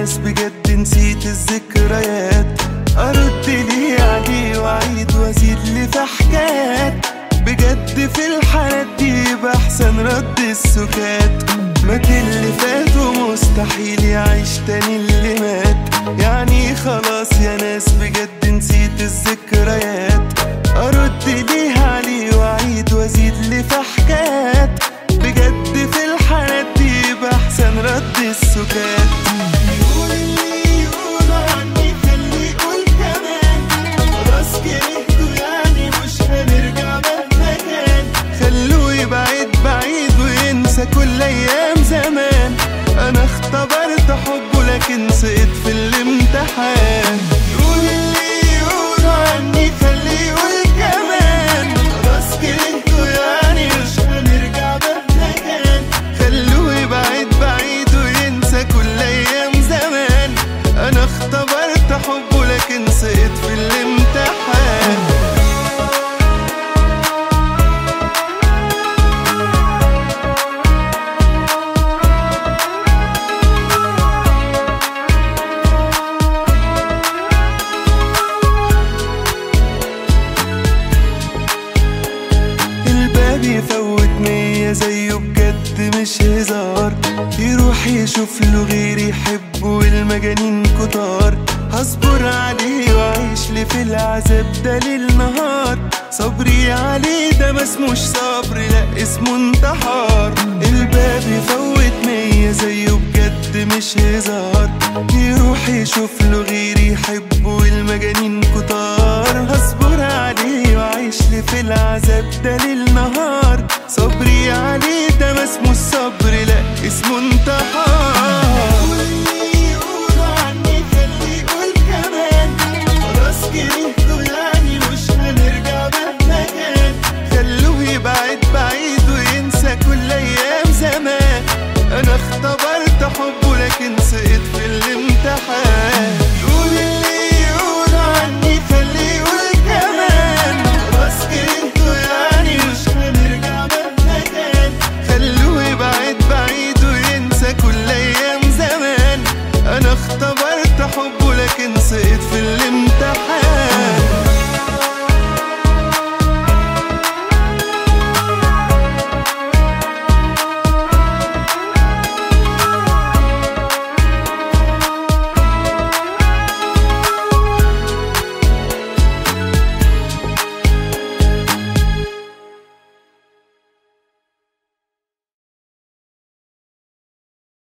ناس بجد نسيت الذكريات ارد ليه عليه واعيد وازيد لي في حكايات بجد في الحالات دي بحسن رد السكات مات اللي فات ومستحيل يعيش تاني اللي مات يعني خلاص يا ناس بجد نسيت الذكريات ارد ليه عليه واعيد وازيد لي في حكايات بجد في الحالات دي بحسن رد السكات يقول اللي يقول عني خليه يقول كمان خلاص كرهته يعني مش هنرجع مهما كان خلوه يبعد بعيد وينسى كل ايام زمان انا اختبرت حبه لكن سقط في الامتحان يقول اللي يقول عني خليه يقول كمان خلاص كرهته يعني مش هنرجع مهما كان خلوه يبعد بعيد وينسى كل ايام زمان انا اختبرت حبه لكن سقط في الامتحان الباب يفوت مية زيه بجد مش هزار يروح يشوف له غير يحبه والمجانين كتار هصبر عليه واعيش لي في العذاب ده ليل نهار صبري عليه ده ما اسموش صبر لا اسمه انتحار الباب يفوت مية زيه بجد مش هزار يروح يشوف له غير يحبه والمجانين كتار هصبر عليه واعيش لي في العذاب ده ليل نهار صبري عليه ده ما اسمه الصبر لا اسمه